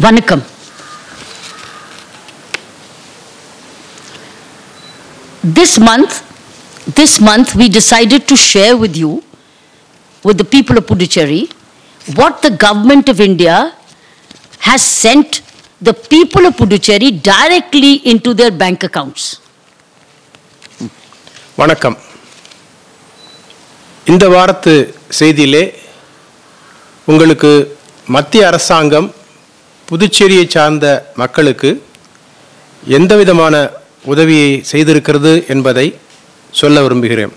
வணக்கம் This month, this month we decided to share with you, with the people of Puducherry, what the government of India has sent the people of Puducherry directly into their bank accounts. வணக்கம் இந்த வாரத்து செய்தியிலே உங்களுக்கு மத்திய அரசாங்கம் புதுச்சேரியை சார்ந்த மக்களுக்கு எந்த விதமான உதவியை செய்திருக்கிறது என்பதை சொல்ல விரும்புகிறேன்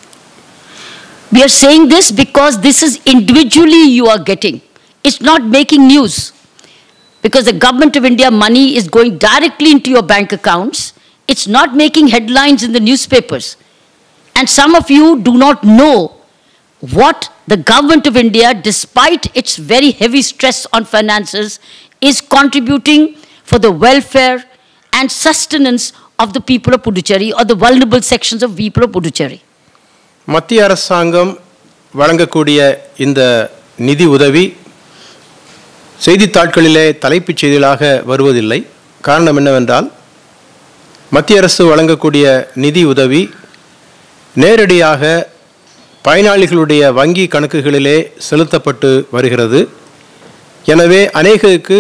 We are saying this because this is individually you are getting. It's not making news. Because the government of India money is going directly into your bank accounts. It's not making headlines in the newspapers. And some of you do not know what the government of India, despite its very heavy stress on finances, is contributing for the welfare and sustenance of the people of Puducherry or the vulnerable sections of people of Puducherry. மத்திய அரசாங்கம் வழங்கக்கூடிய இந்த நிதி உதவி செய்தித்தாட்களிலே தலைப்புச் செய்திகளாக வருவதில்லை காரணம் என்னவென்றால் மத்திய அரசு வழங்கக்கூடிய நிதி உதவி நேரடியாக பயனாளிகளுடைய வங்கி கணக்குகளிலே செலுத்தப்பட்டு வருகிறது எனவே அநேகருக்கு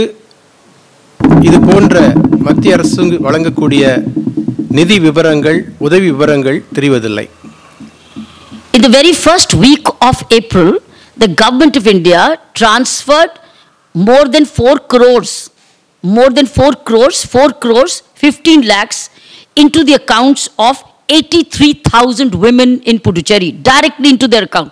இது போன்ற மத்திய அரசு வழங்கக்கூடிய நிதி விவரங்கள் உதவி விவரங்கள் தெரிவதில்லை In the very first week of April, the government of India transferred more than 4 crores, more than 4 crores, 4 crores, 15 lakhs into the accounts of 83,000 women in Puducherry, directly into their account.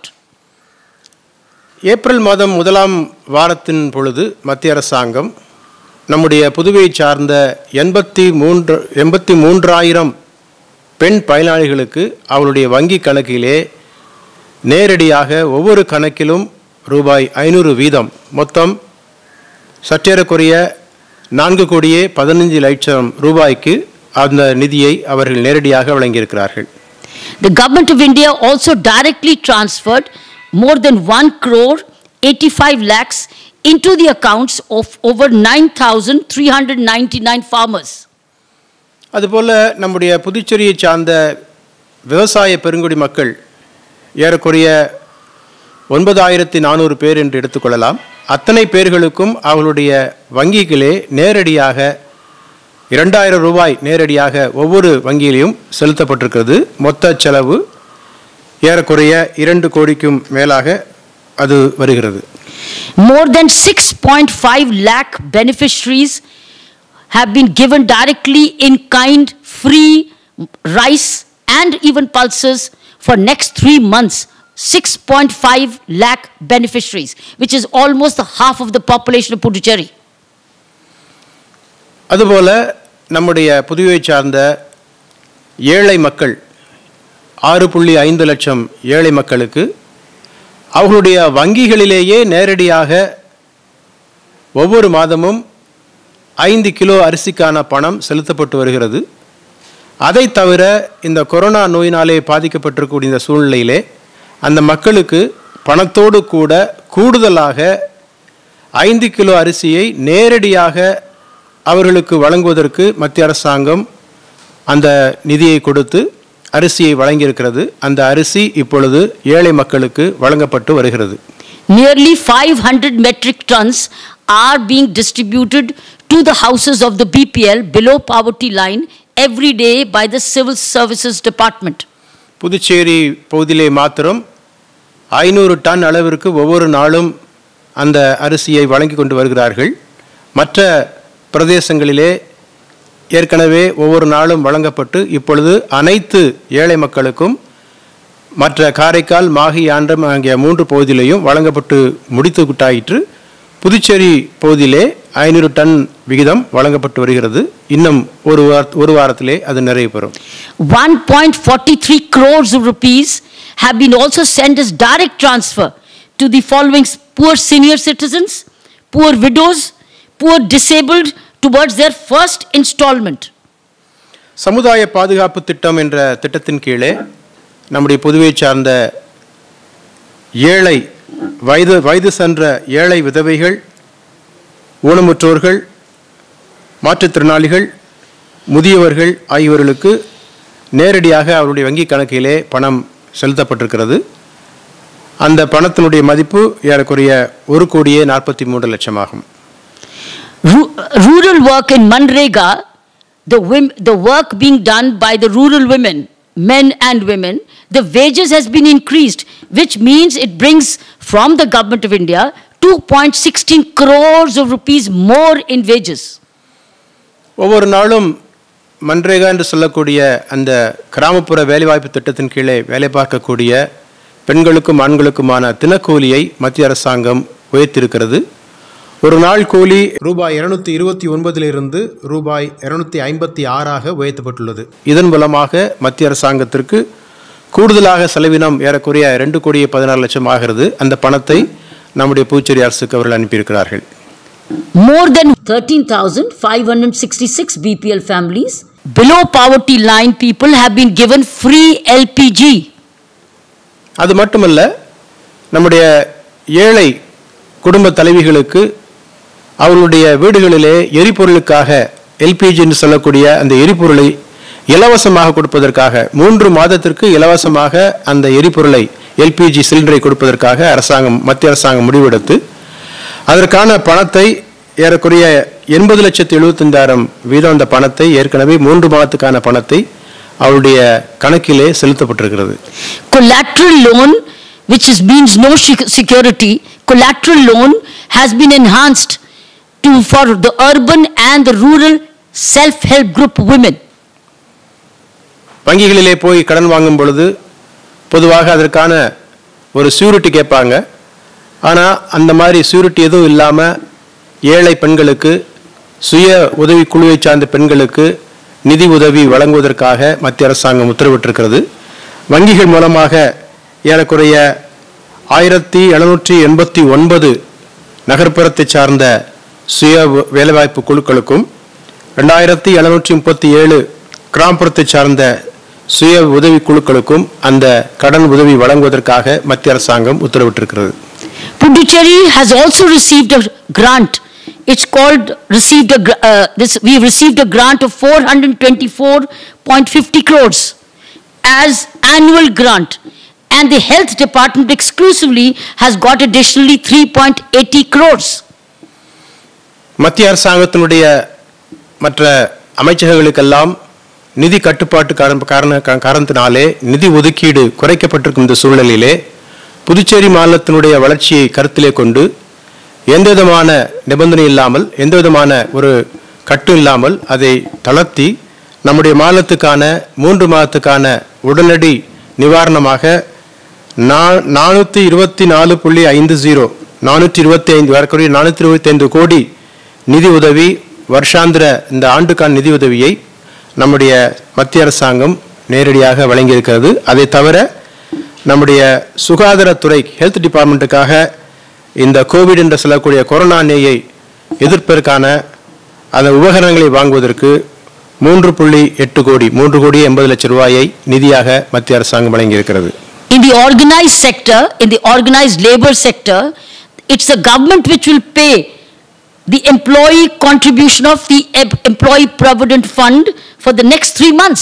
April மாதம் முதலாம் வாரத்தின் பொழுது மத்திய அரசாங்கம் நம்முடைய புதுவையை சார்ந்த எண்பத்தி மூன்று எண்பத்தி மூன்றாயிரம் பெண் பயனாளிகளுக்கு அவளுடைய வங்கி கணக்கிலே நேரடியாக ஒவ்வொரு கணக்கிலும் ரூபாய் ஐநூறு வீதம் மொத்தம் சற்றேறக்குறைய நான்கு கோடியே பதினஞ்சு லட்சம் ரூபாய்க்கு அந்த நிதியை அவர்கள் நேரடியாக வழங்கியிருக்கிறார்கள் The government of India also directly transferred more than 1 crore 85 lakhs into the accounts of over 9,399 farmers. அதுபோல் நம்முடைய புதுச்சேரியை சார்ந்த விவசாய பெருங்குடி மக்கள் ஏறக்குறைய ஒன்பதாயிரத்தி நானூறு பேர் என்று எடுத்துக்கொள்ளலாம் அத்தனை பேர்களுக்கும் அவர்களுடைய வங்கிகளே நேரடியாக இரண்டாயிரம் ரூபாய் நேரடியாக ஒவ்வொரு வங்கியிலையும் செலுத்தப்பட்டிருக்கிறது மொத்த செலவு ஏறக்குறைய இரண்டு கோடிக்கும் மேலாக அது வருகிறது More than 6.5 lakh beneficiaries have been given directly in kind free rice and even pulses for next three months. 6.5 lakh beneficiaries, which is almost the half of the population of Puducherry. அதுபோல நம்முடைய புதுவை சார்ந்த ஏழை மக்கள் ஆறு புள்ளி ஐந்து லட்சம் ஏழை மக்களுக்கு அவர்களுடைய வங்கிகளிலேயே நேரடியாக ஒவ்வொரு மாதமும் ஐந்து கிலோ அரிசிக்கான பணம் செலுத்தப்பட்டு வருகிறது அதை தவிர இந்த கொரோனா நோயினாலே பாதிக்கப்பட்டிருக்கக்கூடிய இந்த சூழ்நிலையிலே அந்த மக்களுக்கு பணத்தோடு கூட கூடுதலாக ஐந்து கிலோ அரிசியை நேரடியாக அவர்களுக்கு வழங்குவதற்கு மத்திய அரசாங்கம் அந்த நிதியை கொடுத்து அரிசியை வழங்கியிருக்கிறது அந்த அரிசி இப்பொழுது ஏழை மக்களுக்கு வழங்கப்பட்டு வருகிறது Nearly 500 metric tons are being distributed to the houses of the BPL below poverty line every day by the Civil Services Department. Puducherry பகுதியிலே மாத்திரம் ஐநூறு டன் அளவிற்கு ஒவ்வொரு நாளும் அந்த அரிசியை வழங்கி கொண்டு வருகிறார்கள் மற்ற பிரதேசங்களிலே ஏற்கனவே ஒவ்வொரு நாளும் வழங்கப்பட்டு இப்பொழுது அனைத்து ஏழை மக்களுக்கும் மற்ற காரைக்கால் மாஹி ஆண்டம் ஆகிய மூன்று பகுதியிலையும் வழங்கப்பட்டு முடித்து விட்டாயிற்று புதுச்சேரி பகுதியிலே ஐநூறு டன் விகிதம் வழங்கப்பட்டு வருகிறது இன்னும் ஒரு வார ஒரு வாரத்திலே அது நிறைவு பெறும் 1.43 crores of rupees have been also sent as direct transfer to the following poor senior citizens, poor widows, poor disabled towards their first installment. சமுதாய பாதுகாப்பு திட்டம் என்ற திட்டத்தின் கீழே நம்முடைய புதுவை சார்ந்த ஏழை வயது வயது சென்ற ஏழை விதவைகள் ஊனமுற்றோர்கள் மாற்றுத்திறனாளிகள் முதியவர்கள் ஆகியோர்களுக்கு நேரடியாக அவருடைய வங்கி கணக்கிலே பணம் செலுத்தப்பட்டிருக்கிறது அந்த பணத்தினுடைய மதிப்பு ஏறக்குறைய ஒரு கோடியே நாற்பத்தி மூன்று லட்சம் ஆகும் Ru- rural work in Manrega, the, wim- the work being done by the rural women, men and women, the wages has been increased, which means it brings from the government of India 2.16 crores of rupees more in wages. ஒவ்வொரு நாளும் மன்ரேகா என்று சொல்லக்கூடிய அந்த கிராமப்புற வேலைவாய்ப்பு திட்டத்தின் கீழே வேலை பார்க்கக்கூடிய பெண்களுக்கும் ஆண்களுக்குமான தினக்கூலியை மத்திய அரசாங்கம் உயர்த்தியிருக்கிறது ஒரு நாள் கூலி ரூபாய் இருநூத்தி இருபத்தி ஒன்பதிலிருந்து ரூபாய் இருநூத்தி ஐம்பத்தி ஆறாக உயர்த்தப்பட்டுள்ளது இதன் மூலமாக மத்திய அரசாங்கத்திற்கு கூடுதலாக செலவினம் ஏறக்குறைய ரெண்டு கோடியே பதினாறு லட்சம் ஆகிறது அந்த பணத்தை நம்முடைய புதுச்சேரி அரசுக்கு அவர்கள் அனுப்பியிருக்கிறார்கள் More than 13,566 BPL families below poverty line people have been given free LPG. அது மட்டுமல்ல நம்முடைய ஏழை குடும்ப தலைவிகளுக்கு அவர்களுடைய வீடுகளிலே எரிபொருளுக்காக எல்பிஜி என்று சொல்லக்கூடிய அந்த எரிபொருளை இலவசமாக கொடுப்பதற்காக மூன்று மாதத்திற்கு இலவசமாக அந்த எரிபொருளை எல்பிஜி சிலிண்டரை கொடுப்பதற்காக அரசாங்கம் மத்திய அரசாங்கம் முடிவெடுத்து அதற்கான பணத்தை ஏறக்குறைய எண்பது லட்சத்து எழுபத்தஞ்சாயிரம் வீதம் அந்த பணத்தை ஏற்கனவே மூன்று மாதத்துக்கான பணத்தை அவருடைய கணக்கிலே செலுத்தப்பட்டிருக்கிறது Collateral loan, which is, means no sec- security, collateral loan has been enhanced to, for the urban and the rural self-help group women. வங்கிகளிலே போய் கடன் வாங்கும் பொழுது பொதுவாக அதற்கான ஒரு சியூரிட்டி கேட்பாங்க ஆனால் அந்த மாதிரி சியூரிட்டி எதுவும் இல்லாமல் ஏழை பெண்களுக்கு சுய உதவி குழுவை சார்ந்த பெண்களுக்கு நிதி உதவி வழங்குவதற்காக மத்திய அரசாங்கம் உத்தரவிட்டிருக்கிறது வங்கிகள் மூலமாக ஏறக்குறைய ஆயிரத்தி எழுநூற்றி எண்பத்தி ஒன்பது நகர்ப்புறத்தை சார்ந்த சுய வ- வேலைவாய்ப்பு குழுக்களுக்கும் ரெண்டாயிரத்தி எழுநூற்றி முப்பத்தி ஏழு கிராமப்புறத்தை சார்ந்த சுய உதவி குழுக்களுக்கும் அந்த கடன் உதவி வழங்குவதற்காக மத்திய அரசாங்கம் உத்தரவிட்டிருக்கிறது Puducherry has also received a grant. It's called, received a, gr- uh, this, we have received a grant of 424.50 crores as annual grant. And the health department exclusively has got additionally 3.80 crores. மத்திய அரசாங்கத்தினுடைய மற்ற அமைச்சகங்களுக்கெல்லாம் நிதி கட்டுப்பாட்டு காரண காரண- கா- காரணத்தினாலே நிதி ஒதுக்கீடு குறைக்கப்பட்டிருக்கும் இந்த சூழ்நிலையிலே புதுச்சேரி மாநிலத்தினுடைய வளர்ச்சியை கருத்திலே கொண்டு எந்த விதமான நிபந்தனை இல்லாமல் எந்த விதமான ஒரு கட்டு இல்லாமல் அதை தளர்த்தி நம்முடைய மாநிலத்துக்கான மூன்று மாதத்துக்கான உடனடி நிவாரணமாக நா- நானூற்றி இருபத்தி நாலு புள்ளி ஐந்து ஜீரோ நானூற்றி இருபத்தி ஐந்து வரக்கூடிய நானூற்றி இருபத்தி ஐந்து கோடி நிதி உதவி வருஷாந்திர இந்த ஆண்டுக்கான நிதி உதவியை நம்முடைய மத்திய அரசாங்கம் நேரடியாக வழங்கியிருக்கிறது அதை தவிர நம்முடைய சுகாதாரத்துறை ஹெல்த் டிபார்ட்மெண்ட்டுக்காக இந்த கோவிட் என்று சொல்லக்கூடிய கொரோனா நோயை எதிர்ப்பதற்கான அந்த உபகரணங்களை வாங்குவதற்கு மூன்று புள்ளி எட்டு கோடி மூன்று கோடி எண்பது லட்சம் ரூபாயை நிதியாக மத்திய அரசாங்கம் வழங்கியிருக்கிறது In the organized sector, in the organized labor sector, it's the government which will pay the employee contribution of the em- employee provident fund for the next three months.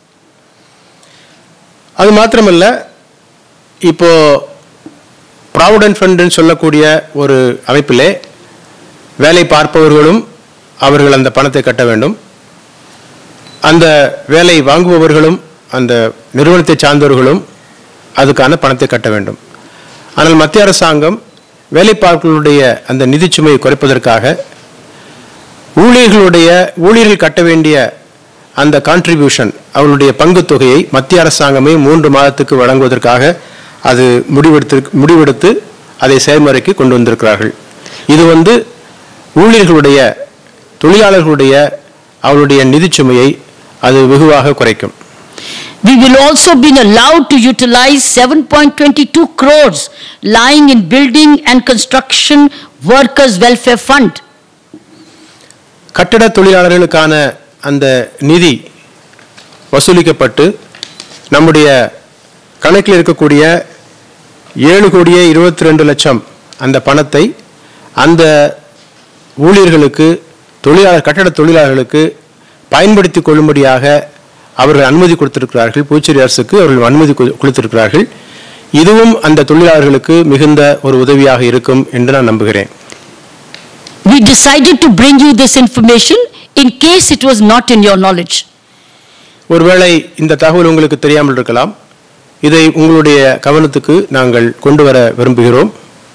அது மாத்திரமல்ல இப்போ ப்ராவிடன்ட் ஃபண்டுன்னு சொல்லக்கூடிய ஒரு அமைப்பிலே வேலை பார்ப்பவர்களும் அவர்கள் அந்த பணத்தை கட்ட வேண்டும் அந்த வேலை வாங்குபவர்களும் அந்த நிறுவனத்தை சார்ந்தவர்களும் அதுக்கான பணத்தை கட்ட வேண்டும் ஆனால் மத்திய அரசாங்கம் வேலை பார்ப்பவர்களுடைய அந்த நிதிச்சுமையை குறைப்பதற்காக ஊழியர்களுடைய ஊழியர்கள் கட்ட வேண்டிய அந்த கான்ட்ரிபியூஷன் அவர்களுடைய பங்குத் தொகையை மத்திய அரசாங்கமே மூன்று மாதத்துக்கு வழங்குவதற்காக அது முடிவெடுத்து முடிவெடுத்து அதை செயல்முறைக்கு கொண்டு வந்திருக்கிறார்கள் இது வந்து ஊழியர்களுடைய தொழிலாளர்களுடைய அவர்களுடைய நிதிச்சுமையை அது வெகுவாக குறைக்கும் We will also be allowed to utilize 7.22 crores lying in building and construction workers welfare fund. கட்டட தொழிலாளர்களுக்கான அந்த நிதி வசூலிக்கப்பட்டு நம்முடைய கணக்கில் இருக்கக்கூடிய ஏழு கோடியே இருபத்தி ரெண்டு லட்சம் அந்த பணத்தை அந்த ஊழியர்களுக்கு தொழிலாளர் கட்டட தொழிலாளர்களுக்கு பயன்படுத்தி கொள்ளும்படியாக அவர்கள் அனுமதி கொடுத்திருக்கிறார்கள் புதுச்சேரி அரசுக்கு அவர்கள் அனுமதி கொடு- கொடுத்திருக்கிறார்கள் இதுவும் அந்த தொழிலாளர்களுக்கு மிகுந்த ஒரு உதவியாக இருக்கும் என்று நான் நம்புகிறேன் We decided to bring you this information in case it was not in your knowledge. ஒருவேளை இந்த தகவல் உங்களுக்கு தெரியாமல் இருக்கலாம் இதை உங்களுடைய கவனத்துக்கு நாங்கள் கொண்டு வர விரும்புகிறோம்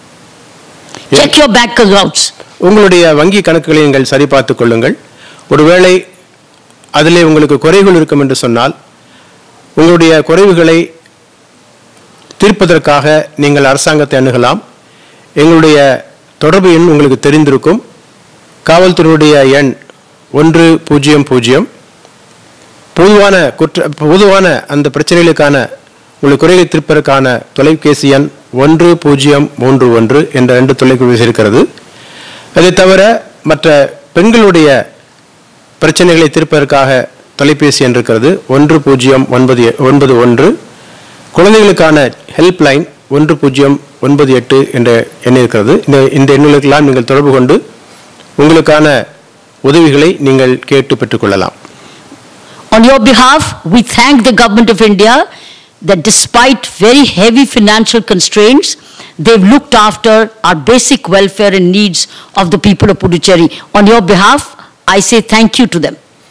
Check your bank accounts. உங்களுடைய வங்கி கணக்குகளை நீங்கள் சரிபார்த்துக் கொள்ளுங்கள் ஒருவேளை அதிலே உங்களுக்கு குறைகள் இருக்கும் என்று சொன்னால் உங்களுடைய குறைவுகளை தீர்ப்பதற்காக நீங்கள் அரசாங்கத்தை அணுகலாம் எங்களுடைய தொடர்பு எண் உங்களுக்கு தெரிந்திருக்கும் காவல்துறையுடைய எண் ஒன்று பூஜ்ஜியம் பூஜ்ஜியம் பொதுவான குற்ற பொதுவான அந்த பிரச்சனைகளுக்கான உங்கள் குறைகளை தீர்ப்பதற்கான தொலைபேசி எண் ஒன்று பூஜ்ஜியம் மூன்று ஒன்று என்ற ரெண்டு தொலைபேசி இருக்கிறது அதை தவிர மற்ற பெண்களுடைய பிரச்சனைகளை தீர்ப்பதற்காக தொலைபேசி எண் இருக்கிறது ஒன்று பூஜ்ஜியம் ஒன்பது எ- ஒன்பது ஒன்று குழந்தைகளுக்கான ஹெல்ப் லைன் ஒன்று பூஜ்ஜியம் ஒன்பது எட்டு என்ற எண் இருக்கிறது இந்த இந்த எண்களுக்கெல்லாம் நீங்கள் தொடர்பு கொண்டு உங்களுக்கான உதவிகளை நீங்கள் கேட்டு பெற்றுக்கொள்ளலாம் On your behalf, we thank the Government of India that despite very heavy financial constraints, they've looked after our basic welfare and needs of the people of Puducherry. On your behalf, I say thank you to them.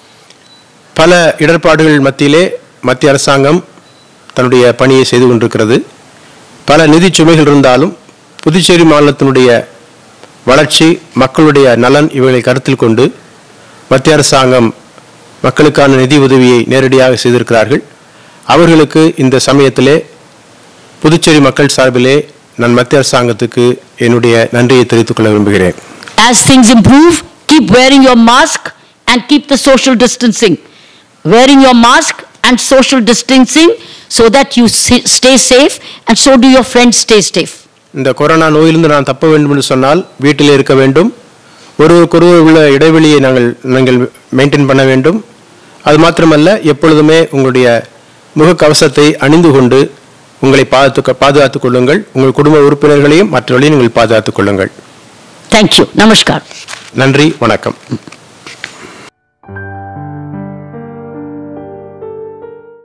பல இடர்பாடுகள் மத்தியிலே மத்திய அரசாங்கம் தன்னுடைய பணியை செய்து கொண்டிருக்கிறது பல நிதி சுமைகள் இருந்தாலும் புதுச்சேரி மாநிலத்தினுடைய வளர்ச்சி மக்களுடைய நலன் இவைகளை கருத்தில் கொண்டு மத்திய அரசாங்கம் மக்களுக்கான நிதி உதவியை நேரடியாக செய்திருக்கிறார்கள் அவர்களுக்கு இந்த சமயத்திலே புதுச்சேரி மக்கள் சார்பிலே நான் மத்திய அரசாங்கத்துக்கு என்னுடைய நன்றியை தெரிவித்துக் கொள்ள விரும்புகிறேன் As things improve, keep wearing your mask and keep the social distancing. Wearing your mask and social distancing so that you si- stay safe and so do your friends stay safe. இந்த corona நோயிலிருந்து நான் தப்ப வேண்டும் என்று சொன்னால் வீட்டிலே இருக்க வேண்டும் ஒருவருக்கொருவர் உள்ள இடைவெளியை நாங்கள் நீங்கள் மெயின்டைன் பண்ண வேண்டும் அது மாத்திரமல்ல எப்பொழுதுமே உங்களுடைய முகக்கவசத்தை அணிந்து கொண்டு உங்களை பாதுகாத்து பாதுகாத்துக் கொள்ளுங்கள் உங்கள் குடும்ப உறுப்பினர்களையும் மற்றவர்களையும் நீங்கள் பாதுகாத்துக் கொள்ளுங்கள் Thank you. Namaskar. நன்றி வணக்கம்